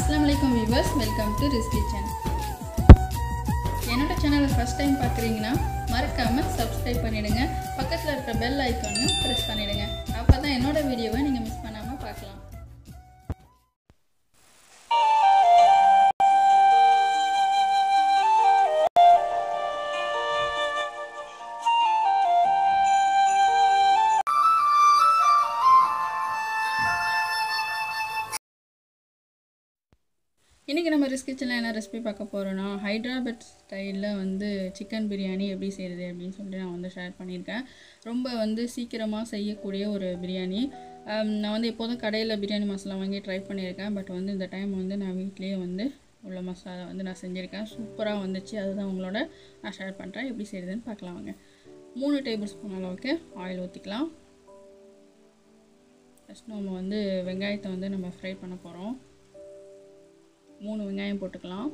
அஸ்லாம் வலைக்கம் viewers welcome to Riz kitchen என்னோட சேனலை ஃபஸ்ட் டைம் பார்க்குறீங்கன்னா மறக்காமல் சப்ஸ்கிரைப் பண்ணிடுங்க பக்கத்தில் இருக்கிற பெல் ஐக்கானையும் ப்ரெஸ் பண்ணிடுங்க அப்போ தான் என்னோட வீடியோவை நீங்கள் மிஸ் பண்ணாமல் பார்க்கலாம் இன்றைக்கி நம்ம ரிஸ் கிச்சனில் என்ன ரெசிபி பார்க்க போகிறோன்னா ஹைதராபாத் ஸ்டைலில் வந்து சிக்கன் பிரியாணி எப்படி செய்கிறது அப்படின்னு சொல்லிட்டு நான் வந்து ஷேர் பண்ணியிருக்கேன் ரொம்ப வந்து சீக்கிரமாக செய்யக்கூடிய ஒரு பிரியாணி ஆம், நான் வந்து எப்போதும் கடையில் பிரியாணி மசாலா வாங்கி ட்ரை பண்ணியிருக்கேன் பட் வந்து இந்த டைம் வந்து நான் வீட்லேயே வந்து உள்ள மசாலா வந்து நான் செஞ்சுருக்கேன் சூப்பராக வந்துச்சு அதுதான் உங்களோட நான் ஷேர் பண்ணுறேன் எப்படி செய்கிறதுன்னு பார்க்கலாம் வாங்க மூணு டேபிள் ஸ்பூன் அளவுக்கு ஆயில் ஊற்றிக்கலாம் ஃபஸ்ட் நம்ம வந்து வெங்காயத்தை வந்து நம்ம ஃப்ரை பண்ண போகிறோம் மூணு வெங்காயம் போட்டுக்கலாம்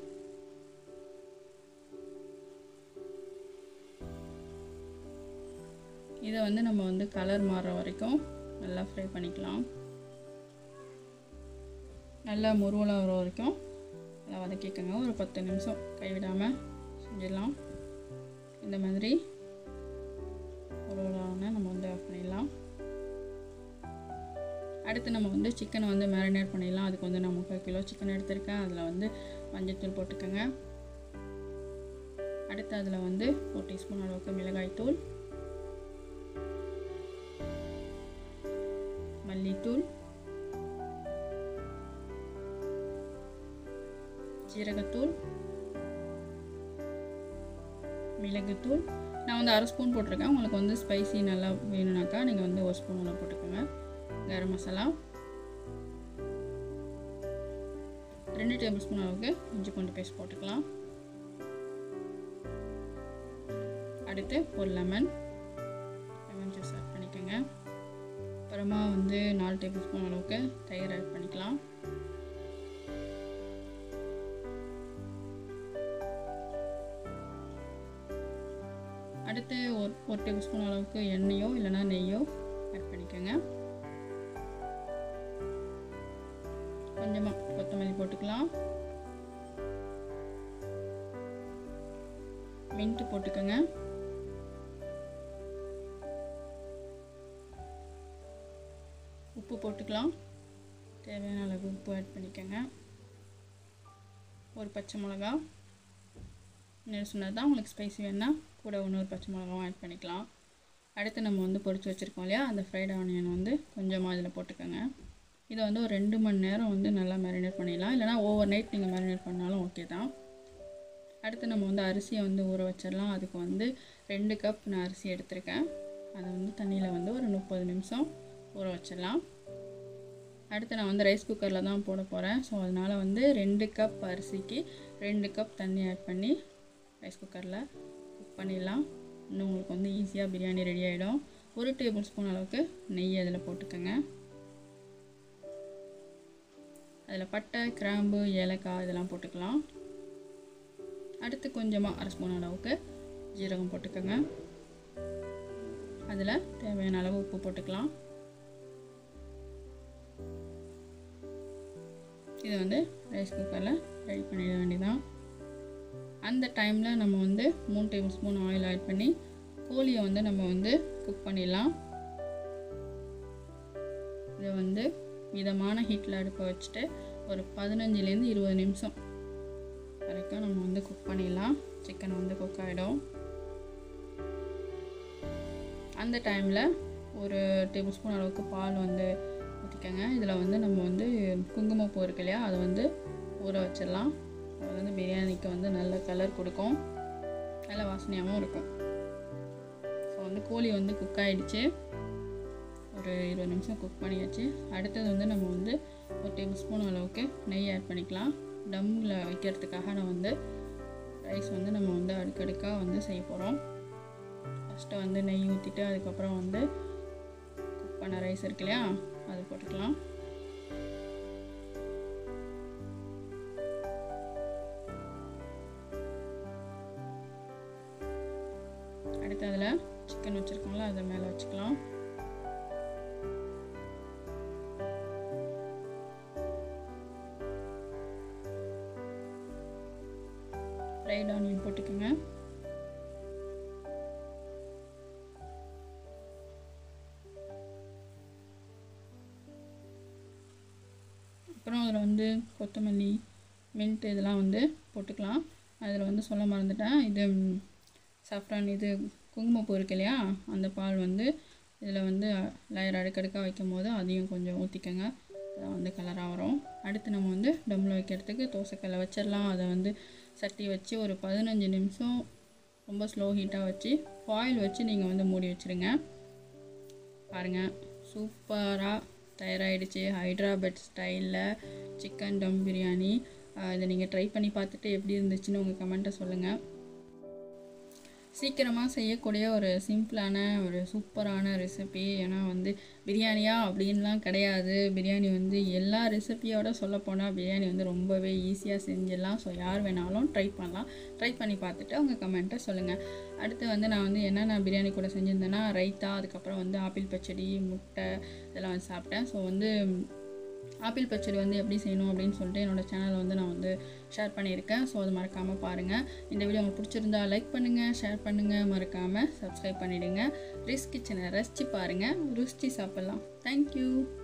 இதை வந்து நம்ம வந்து கலர் மாறுற வரைக்கும் நல்லா ஃப்ரை பண்ணிக்கலாம் நல்லா முருவலாக வர வரைக்கும் நல்லா வதக்கிக்கோங்க ஒரு பத்து நிமிஷம் கைவிடாமல் செஞ்சிடலாம் இந்த மாதிரி முருவலான நம்ம வந்து ஆஃப் பண்ணிடலாம் அடுத்து நம்ம வந்து சிக்கனை வந்து மேரினேட் பண்ணிடலாம் அதுக்கு வந்து நான் முக்கால் கிலோ சிக்கன் எடுத்திருக்கேன் அதில் வந்து மஞ்சள்தூள் போட்டுக்கோங்க அடுத்து அதில் வந்து ஒரு டீஸ்பூன் அளவுக்கு மிளகாய்த்தூள் மல்லித்தூள் ஜீரகத்தூள் மிளகுத்தூள் நான் வந்து அரை ஸ்பூன் போட்டிருக்கேன் உங்களுக்கு வந்து ஸ்பைசி நல்லா வேணும்னாக்கா நீங்கள் வந்து ஒரு ஸ்பூன் உள்ள போட்டுக்கோங்க கரம் மசாலா ரெண்டு டேபிள் ஸ்பூன் அளவுக்கு இஞ்சி பூண்டு பேஸ்ட் போட்டுக்கலாம் அடுத்து ஒரு லெமன் லெமன் ஜூஸ் ஆட் பண்ணிக்கோங்க அப்புறமா வந்து நாலு டேபிள் ஸ்பூன் அளவுக்கு தயிர் ஆட் பண்ணிக்கலாம் அடுத்து ஒரு ஒரு டேபிள் ஸ்பூன் அளவுக்கு எண்ணெயோ இல்லைனா நெய்யோ ஆட் பண்ணிக்கோங்க கொஞ்சமாக கொத்தமல்லி போட்டுக்கலாம் மின்ட்டு போட்டுக்கோங்க உப்பு போட்டுக்கலாம் தேவையான அளவு உப்பு ஆட் பண்ணிக்கோங்க ஒரு பச்சை மிளகா என்ன சொன்னது தான் உங்களுக்கு ஸ்பைசி வேணா கூட இன்னொரு பச்சை மிளகாவும் ஆட் பண்ணிக்கலாம் அடுத்து நம்ம வந்து பொரிச்சு வச்சுருக்கோம் இல்லையா அந்த ஃப்ரைட் ஆனியன் வந்து கொஞ்சமாக அதில் போட்டுக்கோங்க இதை வந்து ஒரு ரெண்டு மணி நேரம் வந்து நல்லா மேரினேட் பண்ணிடலாம் இல்லைனா ஓவர் நைட் நீங்கள் மேரினேட் பண்ணாலும் ஓகே தான் அடுத்து நம்ம வந்து அரிசியை வந்து ஊற வச்சிடலாம் அதுக்கு வந்து ரெண்டு கப் நான் அரிசி எடுத்திருக்கேன் அதை வந்து தண்ணியில் வந்து ஒரு முப்பது நிமிஷம் ஊற வச்சிடலாம் அடுத்து நான் வந்து ரைஸ் குக்கரில் தான் போட போகிறேன் ஸோ அதனால் வந்து ரெண்டு கப் அரிசிக்கு ரெண்டு கப் தண்ணி ஆட் பண்ணி ரைஸ் குக்கரில் குக் பண்ணிடலாம் இன்னும் உங்களுக்கு வந்து ஈஸியாக பிரியாணி ரெடி ஆகிடும் ஒரு டேபிள் ஸ்பூன் அளவுக்கு நெய் அதில் போட்டுக்கோங்க அதில் பட்டை கிராம்பு ஏலக்காய் இதெல்லாம் போட்டுக்கலாம் அடுத்து கொஞ்சமாக அரை ஸ்பூன் அளவுக்கு ஜீரகம் போட்டுக்கோங்க அதில் தேவையான அளவு உப்பு போட்டுக்கலாம் இதை வந்து ரைஸ் குக்கரில் ரெடி பண்ணிட வேண்டியதான் அந்த டைமில் நம்ம வந்து மூணு டேபிள் ஸ்பூன் ஆயில் ஆட் பண்ணி கோழியை வந்து நம்ம வந்து குக் பண்ணிடலாம் இதை வந்து மிதமான ஹீட்டில் அடுப்பை வச்சுட்டு ஒரு பதினஞ்சுலேருந்து இருபது நிமிஷம் வரைக்கும் நம்ம வந்து குக் பண்ணிடலாம் சிக்கன் வந்து குக் ஆகிடும் அந்த டைமில் ஒரு டேபிள் ஸ்பூன் அளவுக்கு பால் வந்து ஊற்றிக்கோங்க இதில் வந்து நம்ம வந்து குங்குமப்பூ இருக்கு இல்லையா அதை வந்து ஊற வச்சிடலாம் அது வந்து பிரியாணிக்கு வந்து நல்ல கலர் கொடுக்கும் நல்ல வாசனையாகவும் இருக்கும் ஸோ வந்து கோழி வந்து குக் ஆகிடுச்சு ஒரு இருபது நிமிஷம் குக் பண்ணியாச்சு அடுத்தது வந்து நம்ம வந்து ஒரு டேபிள் ஸ்பூன் அளவுக்கு நெய் ஆட் பண்ணிக்கலாம் டம்மில் வைக்கிறதுக்காக நான் வந்து ரைஸ் வந்து நம்ம வந்து அடுக்கடுக்காக வந்து செய்ய போகிறோம் ஃபஸ்ட்டு வந்து நெய் ஊற்றிட்டு அதுக்கப்புறம் வந்து குக் பண்ண ரைஸ் இருக்கு இல்லையா அது போட்டுக்கலாம் அடுத்து அதில் சிக்கன் வச்சுருக்கோம்ல அதை மேலே வச்சுக்கலாம் ஃப்ரைட் ஆனியன் போட்டுக்கோங்க அப்புறம் அதில் வந்து கொத்தமல்லி மின்ட் இதெல்லாம் வந்து போட்டுக்கலாம் அதில் வந்து சொல்ல மறந்துட்டேன் இது சஃப்ரான் இது குங்குமப்பூ இருக்கு இல்லையா அந்த பால் வந்து இதில் வந்து லேயர் அடுக்கடுக்காக வைக்கும் போது அதையும் கொஞ்சம் ஊற்றிக்கோங்க அதான் வந்து கலராக வரும் அடுத்து நம்ம வந்து டம்மில் வைக்கிறதுக்கு தோசைக்கல்லை வச்சிடலாம் அதை வந்து சட்டி வச்சு ஒரு பதினஞ்சு நிமிஷம் ரொம்ப ஸ்லோ ஹீட்டாக வச்சு ஃபாயில் வச்சு நீங்கள் வந்து மூடி வச்சுருங்க பாருங்கள் சூப்பராக தயாராகிடுச்சு ஹைட்ராபாத் ஸ்டைலில் சிக்கன் டம் பிரியாணி இதை நீங்கள் ட்ரை பண்ணி பார்த்துட்டு எப்படி இருந்துச்சுன்னு உங்கள் கமெண்ட்டை சொல்லுங்கள் சீக்கிரமாக செய்யக்கூடிய ஒரு சிம்பிளான ஒரு சூப்பரான ரெசிபி ஏன்னா வந்து பிரியாணியா அப்படின்லாம் கிடையாது பிரியாணி வந்து எல்லா ரெசிபியோட சொல்லப்போனால் பிரியாணி வந்து ரொம்பவே ஈஸியாக செஞ்சிடலாம் ஸோ யார் வேணாலும் ட்ரை பண்ணலாம் ட்ரை பண்ணி பார்த்துட்டு உங்கள் கமெண்ட்டை சொல்லுங்கள் அடுத்து வந்து நான் வந்து என்னென்ன பிரியாணி கூட செஞ்சுருந்தேன்னா ரைத்தா அதுக்கப்புறம் வந்து ஆப்பிள் பச்சடி முட்டை இதெல்லாம் வந்து சாப்பிட்டேன் ஸோ வந்து ஆப்பிள் பச்சடி வந்து எப்படி செய்யணும் அப்படின்னு சொல்லிட்டு என்னோடய சேனலில் வந்து நான் வந்து ஷேர் பண்ணியிருக்கேன் ஸோ அது மறக்காமல் பாருங்கள் இந்த வீடியோ உங்களுக்கு பிடிச்சிருந்தா லைக் பண்ணுங்கள் ஷேர் பண்ணுங்கள் மறக்காமல் சப்ஸ்கிரைப் பண்ணிவிடுங்க ரிஸ் கிச்சனை ரசித்து பாருங்கள் ருசிச்சு சாப்பிட்லாம் தேங்க்யூ